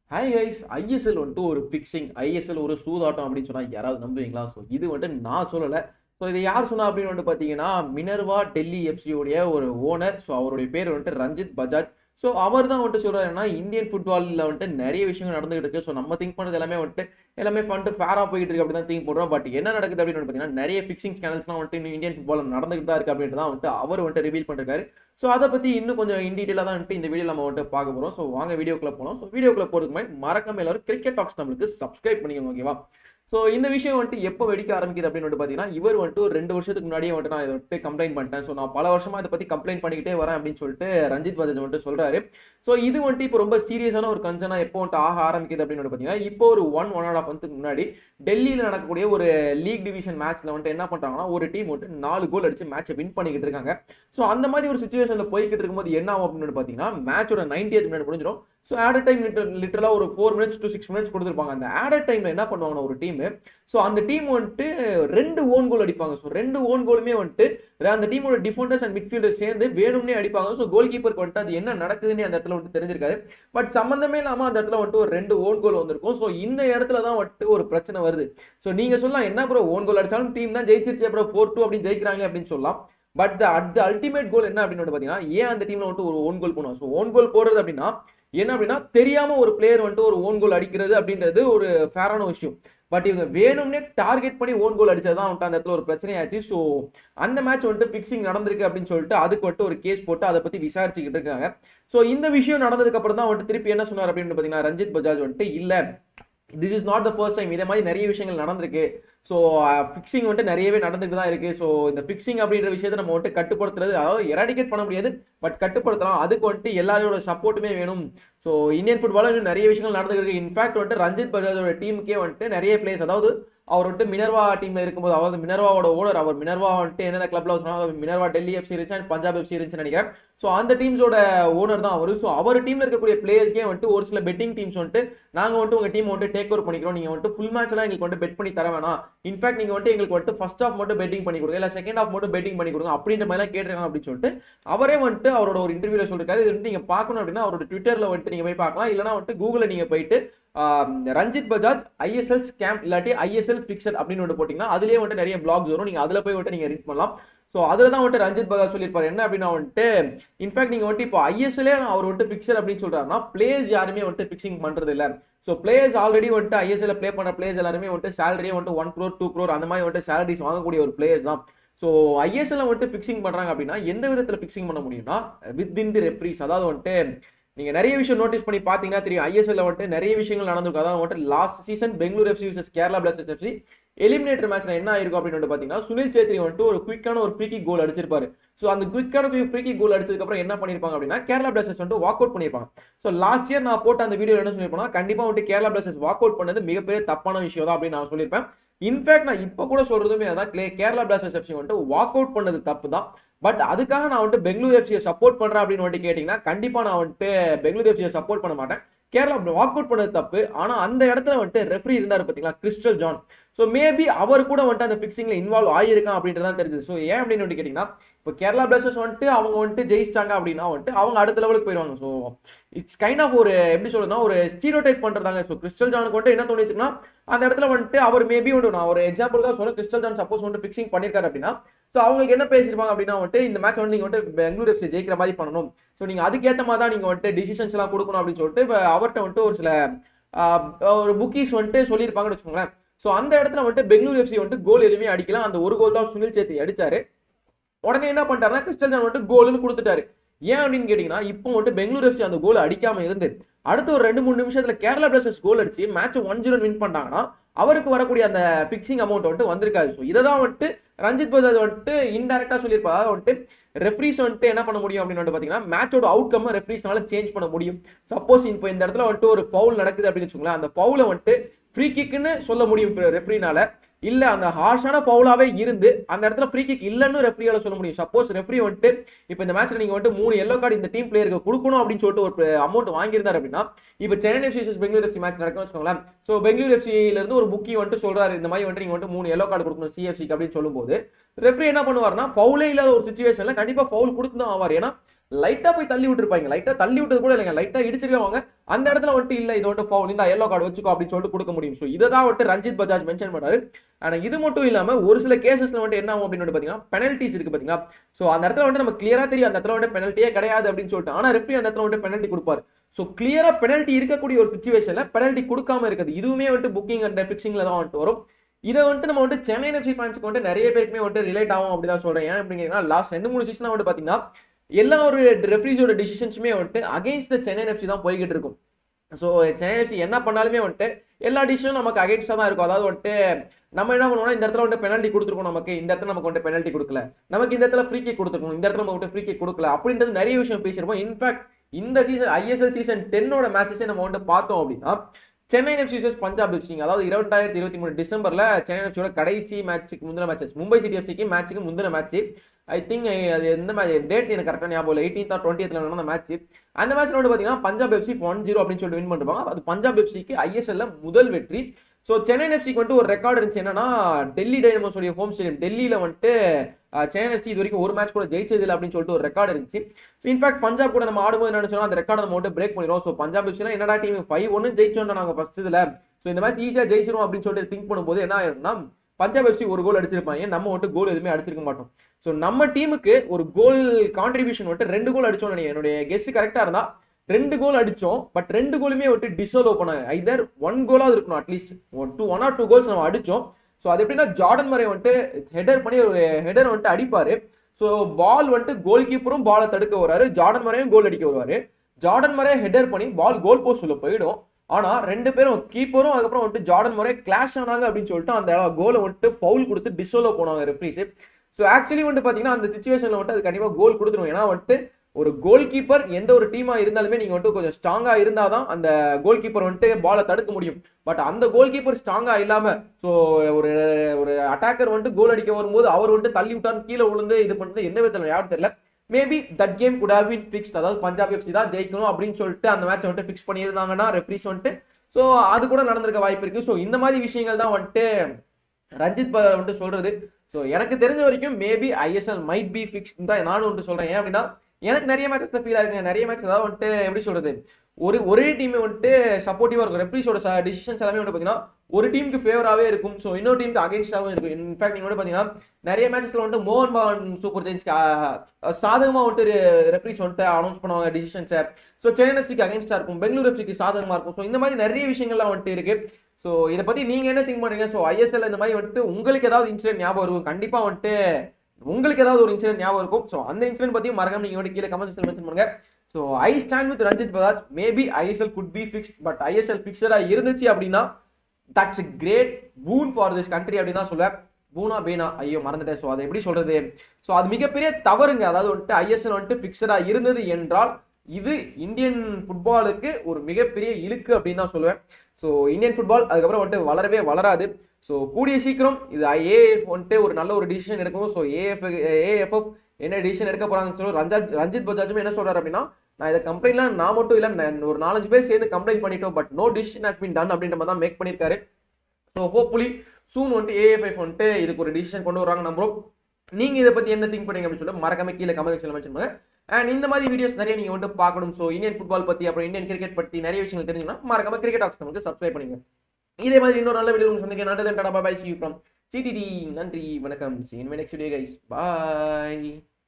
hi guys ISL வந்துட்டு ஒரு fixing ISL ஒரு சூதாட்டம் அப்படின்னு சொன்னா யாராவது நம்புவீங்களா ஸோ இது வந்துட்டு நான் சொல்லலை ஸோ இதை யார் சொன்னா அப்படின்னு வந்துட்டு பார்த்தீங்கன்னா மினர்வா டெல்லி எஃப்சியோடைய ஒரு ஓனர் ஸோ அவருடைய பேர் வந்துட்டு ரஞ்சித் பஜாஜ் ஸோ அவர் தான் வந்துட்டு சொல்றாருன்னா இந்தியன் ஃபுட்பாலில் வந்துட்டு நிறைய விஷயங்கள் நடந்துகிட்டு இருக்கு ஸோ நம்ம திங்க் பண்ணது எல்லாமே வந்துட்டு எல்லாமே பண்ணிட்டு ஃபேராக போயிட்டு இருக்கு அப்படி தான் திங்க் பண்ணுறோம் பட் என்ன நடக்குது அப்படின்னு பார்த்தீங்கன்னா நிறைய ஃபிக்சிங் சேனல்ஸ்லாம் வந்துட்டு இன்னும் இந்தியன் ஃபுட்பால் நடந்துகிட்டு தான் இருக்கு அப்படின்ட்டு தான் வந்துட்டு அவர் வந்துட்டு ரிவீல் பண்ணிருக்காரு ஸோ அதை பற்றி இன்னும் கொஞ்சம் இன் டீட்டெயிலாக தான் வந்துட்டு இந்த வீடியோ நம்ம வந்துட்டு பார்க்க போகிறோம் ஸோ வாங்க வீடியோக்குள்ள போகலாம் ஸோ வீடியோக்குள்ள போகிறதுக்கு முன்னாடி மறக்காம எல்லாரும் கிரிக்கெட் டாக்ஸ் நம்மளுக்கு சப்ஸ்கிரைப் பண்ணிக்கோங்க ஓகேவா ஸோ இந்த விஷயம் வந்துட்டு எப்போ வெடிக்க ஆரம்பிக்குது அப்படின்னு வந்துட்டு பார்த்தீங்கன்னா இவர் வந்துட்டு ஒரு ரெண்டு வருஷத்துக்கு முன்னாடியே வந்துட்டு நான் இதை வந்துட்டு கம்ப்ளைண்ட் பண்ணிட்டேன் ஸோ நான் பல வருஷமா இதை பற்றி கம்ப்ளைண்ட் பண்ணிக்கிட்டே வரேன் அப்படின்னு சொல்லிட்டு ரஞ்சித் பஜாஜ் வந்துட்டு சொல்றாரு ஸோ இது வந்துட்டு இப்போ ரொம்ப சீரியஸான ஒரு கன்சர்னா எப்போ வந்துட்டு ஆக ஆரம்பிக்குது அப்படின்னு வந்துட்டு பார்த்தீங்கன்னா இப்போ ஒரு ஒன் ஒன் அண்ட் ஆஃப் மந்த்துக்கு முன்னாடி டெல்லியில் நடக்கக்கூடிய ஒரு லீக் டிவிஷன் மேட்ச்ல வந்துட்டு என்ன பண்றாங்கன்னா ஒரு டீம் வந்துட்டு நாலு கோல் அடிச்சு மேட்சை வின் பண்ணிக்கிட்டு இருக்காங்க ஸோ அந்த மாதிரி ஒரு சுச்சுவேஷன்ல போய்கிட்டு இருக்கும்போது என்ன ஆகும் அப்படின்னு பார்த்தீங்கன்னா மேட்சோட நைன்டி மினிட் முடிஞ்சிடும் ஸோ ஆடட் டைம் லிட்டரலாக ஒரு four minutes to six minutes கொடுத்துருப்பாங்க அந்த ஆடட் டைம்ல என்ன பண்ணுவாங்கன்னா ஒரு டீம் ஸோ அந்த டீம் வந்துட்டு ரெண்டு ஓன் கோல் அடிப்பாங்க ஸோ ரெண்டு ஓன் கோலுமே வந்துட்டு அந்த டீமோட டிஃபெண்டர்ஸ் அண்ட் மிட்ஃபீல்டர் சேர்ந்து வேணும்னே அடிப்பாங்க ஸோ கோல் கீப்பருக்கு வந்துட்டு அது என்ன நடக்குதுன்னு அந்த இடத்துல வந்துட்டு தெரிஞ்சிருக்காரு பட் சம்மந்தமே இல்லாமல் அந்த இடத்துல வந்துட்டு ஒரு ரெண்டு ஓன் கோல் வந்திருக்கும் ஸோ இந்த இடத்துல தான் வந்துட்டு ஒரு பிரச்சனை வருது ஸோ நீங்க சொல்லலாம் என்ன ப்ரோ ஓன் கோல் அடிச்சாலும் டீம் தான் ஜெயிச்சிருச்சு அப்புறம் ஃபோர் டூ அப்படின்னு ஜெயிக்கிறாங்க அப்படின்னு சொல்லலாம் but the at ultimate goal என்ன அப்படின்னு பார்த்தீங்கன்னா ஏன் அந்த டீம்ல வந்துட்டு ஒரு ஓன் கோல் போனோம் ஸோ ஓன் கோல் போடுறது அப்படின்னா என்ன அப்படின்னா தெரியாம ஒரு பிளேயர் வந்துட்டு ஒரு ஓன் கோல் அடிக்கிறது அப்படின்றது ஒரு ஃபேரான விஷயம் பட் இவங்க வேணும்னே டார்கெட் பண்ணி ஓன் கோல் அடிச்சதான் வந்துட்டு அந்த இடத்துல ஒரு பிரச்சனையாச்சு ஸோ அந்த மேட்ச் வந்துட்டு பிக்சிங் நடந்திருக்கு அப்படின்னு சொல்லிட்டு அதுக்கு வந்துட்டு ஒரு கேஸ் போட்டு அதை பத்தி விசாரிச்சுக்கிட்டு இருக்காங்க ஸோ இந்த விஷயம் நடந்ததுக்கு அப்புறம் தான் வந்துட்டு திருப்பி என்ன சொன்னார் அப்படின்னு பார்த்தீங்கன்னா ரஞ்சித் பஜாஜ் வந்துட்டு இல்ல this is not the first time இதே மாதிரி நிறைய விஷயங்கள் நடந்திருக்கு ஸோ ஃபிக்ஸிங் வந்துட்டு நிறையவே நடந்துட்டு தான் இருக்கு ஸோ இந்த ஃபிக்ஸிங் அப்படின்ற விஷயத்தை நம்ம வந்துட்டு கட்டுப்படுத்துறது அதாவது எராடிகேட் பண்ண முடியாது பட் கட்டுப்படுத்தலாம் அதுக்கு வந்துட்டு எல்லாரோட சப்போர்ட்டுமே வேணும் ஸோ இந்தியன் ஃபுட்பாலில் இன்னும் நிறைய விஷயங்கள் நடந்துட்டு இருக்கு இன்ஃபேக்ட் வந்துட்டு ரஞ்சித் பஜாஜோட டீமுக்கே வந்துட்டு நிறைய பிளேஸ் அதாவது அவர் வந்துட்டு மினர்வா டீம்ல இருக்கும்போது அதாவது மினர்வாவோட ஓனர் அவர் மினர்வா வந்துட்டு என்னென்ன கிளப்ல சொன்னாங்க மினர்வா டெல்லி எஃப்சி இருந்துச்சு அண்ட் பஞ்சாப் எஃப்சி இருந்துச்சுன்னு நினைக்கிறேன் ஸோ அந்த டீம்ஸோட ஓனர் தான் அவர் ஸோ அவர் டீம்ல இருக்கக்கூடிய பிளேயர்ஸ்க்கே வந்துட்டு ஒரு சில பெட்டிங் டீம்ஸ் வந்துட்டு நாங்க வந்துட்டு உங்க டீம் வந்துட்டு டேக் ஓவர் பண்ணிக்கிறோம் நீங்க வந்துட்டு ஃபுல் மேட்ச்லாம் எங்களுக்கு வந்துட்டு பெட் பண்ணி தர வேணாம் இன்ஃபேக்ட் நீங்க வந்துட்டு எங்களுக்கு வந்துட்டு ஃபர்ஸ்ட் ஆஃப் மட்டும் பெட்டிங் பண்ணி கொடுங்க இல்ல செகண்ட் ஆஃப் மட்டும் பெட்டிங் பண்ணி கொடுங்க அப்படின்ற மாதிரி தான் கேட்டிருக்காங்க அப்படின்னு சொல்லிட்டு அவரே வந்துட்டு அவரோட ஒரு இன்டர்வியூல சொல்லிருக்காரு இது வந்து நீங்க பார்க்கணும் அப்படின்னா அவரோட ட்விட்டர்ல வந்துட்டு நீங்க போய் பார்க்கலாம் இல்லைன்னா வந்துட்டு கூகுள்ல நீங்க போயிட்டு ரஞ்சித் பஜாஜ் ஐஎஸ்எல் ஸ்கேம் இல்லாட்டி ஐஎஸ்எல் பிக்சர் அப்படின்னு வந்துட்டு போட்டீங்கன்னா அதுலயே வந்துட்டு நிறைய பிளாக்ஸ் வரும் நீங்க அதுல போய் வந்துட்டு நீங்க ரீட் பண்ணலாம் ஸோ அதில் தான் வந்துட்டு ரஞ்சித் பஜாஜ் சொல்லியிருப்பாரு என்ன அப்படின்னா வந்துட்டு இன்ஃபேக்ட் நீங்கள் வந்துட்டு இப்போ ஐஎஸ்எல்லே அவர் வந்துட்டு பிக்சர் அப்படின்னு சொல்றாருன்னா பிளேயர்ஸ் யாருமே வந்துட்டு பிக்சிங் பண்றது இல்லை ஸோ பிளேயர்ஸ் ஆல்ரெடி வந்துட்டு ஐஎஸ்எல்ல ப்ளே பண்ண பிளேயர்ஸ் எல்லாருமே வந்துட்டு சேலரியே வந்துட்டு ஒன் க்ரோர் டூ க்ரோர் அந்த மாதிரி வந்துட்டு சேலரிஸ் வாங்கக்கூடிய ஒரு பிளேயர்ஸ் தான் ஸோ ஐஎஸ்எல்ல வந்துட்டு பிக்சிங் பண்றாங்க அப்படின்னா எந்த விதத்தில் பிக்சிங் பண்ண முடியும்னா வித் இன் தி ரெப்ரீஸ் அதாவது வந்துட்டு நீங்க நிறைய விஷயம் நோட்டீஸ் பண்ணி பாத்தீங்கன்னா தெரியும் ஐஎஸ்எல்ல வந்துட்டு நிறைய விஷயங்கள் நடந்திருக்கும் அதாவது வந்துட்டு last season Bengaluru FC versus Kerala Blasters FC eliminator மேட்ச்ல என்ன ஆயிருக்கும் அப்படின்னு வந்து பாத்தீங்கன்னா சுனில் சேத்ரி வந்துட்டு ஒரு குயிக்கான ஒரு ஃப்ரீ கோல் அடிச்சிருப்பாரு ஸோ அந்த குயிக்கான ஃப்ரீ கோல் அடிச்சதுக்கு அப்புறம் என்ன பண்ணிருப்பாங்க அப்படின்னா கேரளா பிளாஸ்டர்ஸ் வந்துட்டு வாக் அவுட் பண்ணிருப்பாங்க ஸோ லாஸ்ட் இயர் நான் போட்ட அந்த வீடியோ என்ன சொல்லியிருப்பேன் கண்டிப்பா வந்துட்டு கேரளா பிளாஸ்டர்ஸ் வாக் அவுட் பண்ணது மிகப்பெரிய தப்பான விஷயம் தான் அப்படின்னு நான் சொல்லியிருப்பேன் இன்ஃபேக்ட் நான் இப்போ கூட சொல்றதுமே அதான் கேரளா பிளாஸ்டர்ஸ் எஃப்சி வந்துட்டு வாக் அவுட் பண்ணது தப்பு தான் பட் அதுக்காக நான் வந்துட்டு பெங்களூர் எஃப்சியை சப்போர்ட் பண்றேன் அப்படின்னு வந்துட்டு கேட்டீங்கன்னா கண்டிப்பா நான் வந்துட்டு பெங்களூர் எஃப்சியை சப்போர்ட் பண்ண மாட்டேன் கேரளா வாக் அவுட் பண்ணது தப்பு ஆனா அந்த இடத்துல வந்துட்டு ரெஃப்ரி இருந்தாரு பாத்தீங்களா கிறிஸ்டல் ஜான் ஸோ மேபி அவர் கூட வந்துட்டு அந்த பிக்சிங்ல இன்வால்வ் ஆயிருக்கான் அப்படின்றதான் தெரிஞ்சது ஸோ ஏன் அப்படின்னு வந்து கேட்டீங்கன்னா இப்போ கேரளா பிளாஸ்டர்ஸ் வந்துட்டு அவங்க வந்துட்டு ஜெயிச்சிட்டாங்க அப்படின்னா வந்துட்டு அவங்க அடுத்த லெவலுக்கு போயிடுவாங்க ஸோ இட்ஸ் கைண்ட் ஆஃப் ஒரு எப்படி சொல்றதுன்னா ஒரு ஸ்டீரோ டைப் பண்றதாங்க ஸோ கிறிஸ்டல் ஜானுக்கு வந்துட்டு என்ன தோணிச்சுன்னா அந்த இடத்துல வந்துட்டு அவர் மேபி ஒன்று நான் ஒரு எக்ஸாம்பிள் தான் சொல்றேன் கிறிஸ்டல் ஜான் சப்போஸ் வந்துட்டு பிக்சிங் பண்ணிருக்காரு அப்படின்னா ஸோ அவங்களுக்கு என்ன பேசிருப்பாங்க அப்படின்னா வந்துட்டு இந்த மேட்ச் வந்து நீங்க வந்துட்டு பெங்களூர் எஃப்சி ஜெயிக்கிற மாதிரி பண்ணணும் ஸோ நீங்க அதுக்கேற்ற மாதிரி தான் நீங்க வந்துட்டு டிசிஷன்ஸ் எல்லாம் கொடுக்கணும் அப்படின்னு சொல்லிட்டு அவர்கிட்ட வந்துட்டு ஒரு சில ஒரு புக்கீஸ் வந்துட்டு சொல்லியிருப்பாங்கன்னு வச்சுக்கோங்களேன் ஸோ அந்த இடத்துல வந்துட்டு பெங்களூர் எஃப்சி வந்துட்டு கோல் எதுவுமே அடிக்கலாம் அந்த ஒரு கோல் தான் சுனில் சேத்தி அடிச்சாரு உடனே என்ன பண்ணிட்டாருன்னா கிறிஸ்டல் ஜான் வந்துட்டு கோல்னு கொடுத்துட்டாரு ஏன் அப்படின்னு கேட்டீங்கன்னா இப்போ வந்துட்டு பெங்களூர் எஃப்சி அந்த கோல் அடிக்காம இருந்து அடுத்த ஒரு ரெண்டு மூணு நிமிஷத்துல கேரளா பிளாஸ்டர்ஸ் கோல் அடிச்சு மேட்ச் ஒன் ஜீரோ வின் பண்ணாங்கன்னா அவருக்கு வரக்கூடிய அந்த பிக்சிங் அமௌண்ட் வந்துட்டு வந்திருக்காது ஸோ இதை தான் வந்துட்டு ரஞ்சித் பஜாஜ் வந்துட்டு இன்டெரக்டா சொல்லியிருப்பா வந்துட்டு ரெஃப்ரீஸ் வந்துட்டு என்ன பண்ண முடியும் அப்படின்னு வந்து பார்த்தீங்கன்னா மேட்சோட அவுட் கம் ரெஃப்ரீஸ்னால சேஞ்ச் பண்ண முடியும் சப்போஸ் இப்போ இந்த இடத்துல வந்துட்டு ஒரு பவுல் நடக்குது அப்படின்னு வச்சுக்கோங்களேன் அந்த பவுலை வந்துட்டு ஃப்ரீ கிக்னு சொல்ல முடியும் ரெஃப்ரினால இல்ல அந்த ஹார்ஷான பவுலாவே இருந்து அந்த இடத்துல ஃப்ரீ கிக் இல்லன்னு ரெஃப்ரியால சொல்ல முடியும் சப்போஸ் ரெஃப்ரி வந்துட்டு இப்போ இந்த மேட்ச்ல நீங்க வந்துட்டு மூணு எல்லோ கார்டு இந்த டீம் பிளேயருக்கு கொடுக்கணும் அப்படின்னு சொல்லிட்டு ஒரு அமௌண்ட் வாங்கியிருந்தாரு அப்படின்னா இப்போ Chennai FC Bengaluru FC match நடக்கும் வச்சுக்கோங்களேன் ஸோ பெங்களூர் எஃப்சில இருந்து ஒரு புக்கி வந்துட்டு சொல்றாரு இந்த மாதிரி வந்துட்டு நீங்க வந்துட்டு மூணு எல்லோ கார்டு கொடுக்கணும் சிஎஃப்சிக்கு அப்படின்னு சொல்லும்போது ரெஃப்ரி என்ன பண்ணுவாருன்னா ஃபவுலே இல்லாத ஒரு சுச்சுவேஷன்ல கண்டிப்பா ஃபவுல் கொடுத்து தான் ஆவார் ஏன்னா லைட்டா போய் தள்ளி விட்டுருப்பாங்க லைட்டா தள்ளி விட்டது கூட இல்லைங்க லைட்டா இடிச்சிருக்காங்க அந்த இடத்துல வந்துட்டு இல்ல இது வந்துட்டு ஃபவுல் இந்த எல்லோ கார்டு வச்சுக்கோ அப்படின்னு சொல்லிட்டு கொடுக்க முடியும் ஸோ இதை தான் வந்துட்டு ரஞ்சித் பஜாஜ் மென்ஷன் பண்ணாரு ஆனா இது மட்டும் இல்லாம ஒரு சில கேசஸ்ல வந்துட்டு என்ன ஆகும் அப்படின்னு வந்து பாத்தீங்கன்னா பெனல்ட்டிஸ் இருக்கு பாத்தீங்களா ஸோ அந்த இடத்துல வந்துட்டு நம்ம கிளியரா தெரியும் அந்த இடத்துல வந்துட்டு பெனல்ட்டியே கிடையாது அப்படின்னு சொல்லிட்டு ஆனா ரெஃப்ரி அந்த இடத்துல வந்துட்டு பெனல்ட்டி கொடுப்பாரு ஸோ கிளியரா பெனல்ட்டி இருக்கக்கூடிய ஒரு சுச்சுவேஷன்ல பெனல்ட்டி கொடுக்காம இருக்குது இதுவுமே வந்துட்டு புக்கிங் அண்ட் ஃபிக்ஸிங்ல தான் வந்துட்டு வரும் இதை வந்துட்டு நம்ம வந்துட்டு சென்னை எஃப்சி ஃபேன்ஸுக்கு வந்துட்டு நிறைய பேருக்குமே வந்துட்டு ரிலேட் ஆகும் அப்படி தான் சொல்றேன் ஏன் அப்படிங்கன்னா லாஸ்ட் ரெண்டு மூணு சீசனா வந்துட்டு பாத்தீங்கன்னா எல்லா ஒரு ரெஃப்ரிஸோட டிசிஷன்ஸுமே வந்துட்டு அகைன்ஸ்ட் த சென்னை எஃப்சி தான் போய்கிட்டு இருக்கும் ஸோ சென்னை எஃப்சி என்ன பண்ணாலுமே வந்துட்டு எல்லா டிசிஷனும் நமக்கு அகைன்ஸ்டாக தான் இருக்கும் அதாவது வந்துட்டு நம்ம என்ன பண்ணுவோம்னா இந்த இடத்துல வந்துட்டு பெனல்ட்டி கொடுத்துருக்கோம் நமக்கு இந்த இடத்துல நமக்கு வந்துட்டு பெனல்ட்டி கொடுக்கல நமக்கு இந்த இடத்துல ஃப்ரீ கிக் கொடுத்துருக்கணும் இந்த இடத்துல நம்ம வந்துட்டு ஃப்ரீ கிக் கொடுக்கல அப்படின்றது நிறைய விஷயம் பேசியிருப்போம் இன்ஃபேக்ட் இந்த சீசன் ஐஎஸ்எல் சீசன் டென்னோட மேட்சஸே நம்ம வந்துட்டு பார்த்தோம் அப்படின்னா சென்னை எஃப்சி vs பஞ்சாப் எஃப்சிங்க அதாவது இரண்டாயிரத்தி இருபத்தி மூணு டிசம்பர்ல சென்னை எஃப்சியோட கடைசி மேட்ச்சுக்கு முந்தின மேட்சஸ் மும்பை சிட்டி எஃப்சிக்கு மேட்ச்சுக்கு முந்தின மேட்ச் ஐ திங்க் அது எந்த மேட்ச் டேட் எனக்கு கரெக்டாக ஞாபகம் இல்லை எயிட்டீன் ஆர் டுவெண்ட்டியத்தில் நடந்த மேட்ச் அந்த மேட்ச்ல வந்து பார்த்தீங்கன்னா பஞ்சாப் எஃப்சி ஒன் ஜீரோ அப்படின்னு சொல்லிட்டு வின் பண்ணிருப்பாங்க அது பஞ்சாப் எஃப்சிக்கு ஐஎஸ்எல்ல முதல் வெற்றி ஸோ சென்னை எஃப்சிக்கு வந்துட்டு ஒரு ரெக்கார்டு இருந்துச்சு என்னன்னா டெல்லி டைனமோஸோடைய ஹோம் ஸ்டேடியம் டெல்லியில வந்துட்டு அஹ், சென்னை எஃப்சி இது வரைக்கும் ஒரு மேட்ச் கூட ஜெயிச்சது இல்லை அப்படின்னு சொல்லிட்டு ஒரு ரெக்கார்டு இருந்துச்சு ஸோ இன்ஃபேக்ட் பஞ்சாப் கூட நம்ம ஆடும்போது என்ன நினைச்சோம் அந்த ரெக்கார்டை நம்ம வந்துட்டு பிரேக் பண்ணிடுவோம் ஸோ பஞ்சாப் எஃப்சினா என்னடா டீம் ஃபைவ் ஒன்று ஜெயிச்சோம் நாங்கள் ஃபர்ஸ்ட் இதில் ஸோ இந்த மேட்ச் ஈஸியாக ஜெயிச்சிரும் அப்படின்னு சொல்லிட்டு திங்க் பண்ணும்போது என்ன ஆயிரும்னா பஞ்சாப் எஃப்சி ஒரு கோல் அடிச்சிருப்பாங்க நம்ம வந்துட்டு கோல் எதுவுமே அடிச்சிருக்க மாட்டோம் ஸோ நம்ம டீமுக்கு ஒரு கோல் கான்ட்ரிபியூஷன் வந்துட்டு ரெண்டு கோல் அடிச்சோம் நினைக்கிறேன் என்னுடைய கெஸ்ட் கரெக்டாக இருந்தா ரெண்டு கோல் அடிச்சோம் பட் ரெண்டு கோலுமே விட்டு டிசோலோ பண்ணாங்க ஐதர் ஒன் கோலாவது இருக்கணும் at least one two one or two goals நம்ம அடிச்சோம் ஸோ அது எப்படின்னா ஜார்டன் மரே வந்துட்டு ஹெடர் பண்ணி ஒரு ஹெடர் வந்துட்டு அடிப்பாரு ஸோ பால் வந்துட்டு கோல் கீப்பரும் பாலை தடுக்க வராரு ஜார்டன் மரையும் கோல் அடிக்க வருவாரு ஜார்டன் மரே ஹெடர் பண்ணி பால் கோல் போஸ்ட் உள்ள போயிடும் ஆனா ரெண்டு பேரும் கீப்பரும் அதுக்கப்புறம் வந்துட்டு ஜார்டன் மரே கிளாஷ் ஆனாங்க அப்படின்னு சொல்லிட்டு அந்த கோலை வந்துட்டு ஃபவுல் கொடுத்து டிசோலோ போனாங்க ரெஃப்ரிஸ் ஸோ ஆக்சுவலி வந்துட்டு பார்த்தீங்கன்னா அந்த சுச்சுவேஷனில் வந்துட்டு அது கண்டிப்பாக கோல் கொடுத்துரும் ஏன்னா வந்துட்டு ஒரு கோல் கீப்பர் எந்த ஒரு டீமா இருந்தாலுமே நீங்க வந்துட்டு கொஞ்சம் ஸ்ட்ராங்கா இருந்தாதான் அந்த கோல் கீப்பர் வந்துட்டு பாலை தடுக்க முடியும் பட் அந்த கோல் கீப்பர் ஸ்ட்ராங்கா இல்லாம ஸோ ஒரு ஒரு அட்டாக்கர் வந்துட்டு கோல் அடிக்க வரும்போது அவர் வந்துட்டு தள்ளி விட்டான்னு கீழே விழுந்து இது பண்றது எந்த விதத்துல யாரும் தெரியல maybe that game could have been fixed அதாவது பஞ்சாப் எஃப்சி தான் ஜெயிக்கணும் அப்படின்னு சொல்லிட்டு அந்த மேட்ச் வந்துட்டு ஃபிக்ஸ் பண்ணியிருந்தாங்கன்னா ரெஃப்ரிஸ் வந்துட்டு ஸோ அது கூட நடந்திருக்க வாய்ப்பு இருக்கு ஸோ இந்த மாதிரி விஷயங்கள் தான் வந்துட்டு ரஞ்சித் ப- வந்துட்டு சொல்றது ஸோ எனக்கு தெரிஞ்ச வரைக்கும் maybe ISL might be fix தான் நானும் வந்துட்டு சொல்றேன் ஏன் அப்படின்னா எனக்கு நிறைய மேட்சஸ் ஃபீல் ஆகுங்க நிறைய மேட்ச் அதாவது வந்துட்டு எப்படி சொல்றது ஒரு ஒரே டீம் வந்துட்டு சப்போர்ட்டிவா இருக்கும் ரெஃப்ரிஸோட டிசிஷன்ஸ் எல்லாமே வந்து பாத்தீங்கன்னா ஒரு டீமுக்கு ஃபேவராகவே இருக்கும் ஸோ இன்னொரு டீமுக்கு அகேன்ஸ்டாகவும் இருக்கும் இன்ஃபேக்ட் நீங்க வந்து பாத்தீங்கன்னா நிறைய மேட்சஸ்ல வந்துட்டு மோகன் பகான் சூப்பர் ஜெயின்ஸ்க்கு சாதகமா வந்துட்டு ரெஃப்ரிஸ் வந்துட்டு அனௌன்ஸ் பண்ணுவாங்க டிசிஷன்ஸை ஸோ சென்னை எஃப்சிக்கு அகேன்ஸ்டா இருக்கும் பெங்களூர் எஃப்சிக்கு சாதகமா இருக்கும் ஸோ இந்த மாதிரி நிறைய விஷயங்கள்லாம் வந்துட்டு இருக்கு ஸோ இதை பத்தி நீங்க என்ன திங்க் பண்றீங்க ஸோ ஐஎஸ்எல் இந்த மாதிரி வந்துட்டு உங்களுக்கு ஏதாவது இன்சிடென்ட் ஞாபகம் இருக்கும் கண்டிப்பா வந்துட்டு உங்களுக்கு ஏதாவது ஒரு இன்சிடென்ட் ஞாபகம் இருக்கும் ஸோ அந்த இன்சிடென்ட் பத்தியும் மறக்காம நீங்க வந்து கீழே கமெண்ட் மென்ஷன் பண்ணுங்க so I stand with Ranjit Bajaj maybe ISL could be fixed but ISL ஃபிக்ஸடா இருந்துச்சு அப்படின்னா that's great boon for this country அப்படின்னு தான் சொல்லுவேன் பூனா பேனா ஐயோ மறந்துட்டேன் ஸோ அதை எப்படி சொல்றது ஸோ அது மிகப்பெரிய தவறுங்க அதாவது வந்துட்டு ஐஎஸ்எல் வந்துட்டு ஃபிக்ஸடா இருந்தது என்றால் இது இந்தியன் ஃபுட்பாலுக்கு ஒரு மிகப்பெரிய இழுக்கு அப்படின்னு தான் சொல்லுவேன் ஸோ இந்தியன் ஃபுட்பால் அதுக்கப்புறம் வந்துட்டு வளரவே வளராது ஸோ கூடிய சீக்கிரம் இது ஏஎஃப் வந்துட்டு ஒரு நல்ல ஒரு டிசிஷன் எடுக்கணும் ஸோ ஏஎஃப் ஏஎஃப்எஃப் என்ன டிசிஷன் எடுக்க போறாங்கன்னு சொல்லி ரஞ்சித் ரஞ்சித் பஜாஜும் என்ன சொல்றாரு அப்படின்னா நான் இதை கம்ப்ளைண்ட்லாம் நான் மட்டும் இல்லை நான் ஒரு நாலஞ்சு பேர் சேர்ந்து கம்ப்ளைண்ட் பண்ணிட்டோம் but no decision has been done அப்படின்ற மாதிரி தான் மேக் பண்ணியிருக்காரு ஸோ ஹோப்ஃபுல்லி சூன் வந்துட்டு ஏஎஃப்எஃப் வந்துட்டு இதுக்கு ஒரு டிசிஷன் கொண்டு வராங்க நம்புறோம் நீங்க இதை பத்தி என்ன திங்க் பண்ணீங்க அப்படின்னு சொல்லிட்டு மறக்காம கீழே கமெண்ட் செக்ஷன்ல மென்ஷன் பண்ணுங்க அண்ட் இந்த மாதிரி வீடியோஸ் நிறைய நீங்க வந்துட்டு பார்க்கணும் ஸோ இந்தியன் ஃபுட்பால் பத்தி அப்புறம் இந்தியன் கிரிக்கெட் பத்தி நிறைய விஷயங்கள் தெரிஞ்சுக்கணும் மறக்காம கிரிக்கெட் ஆக்ஸ் வந்து சப்ஸ்கிரைப் பண்ணுங்க இதே மாதிரி இன்னொரு நல்ல வீடியோ சந்திக்க நன்றி tata bye see from CDT நன்றி வணக்கம் see in my next video guys bye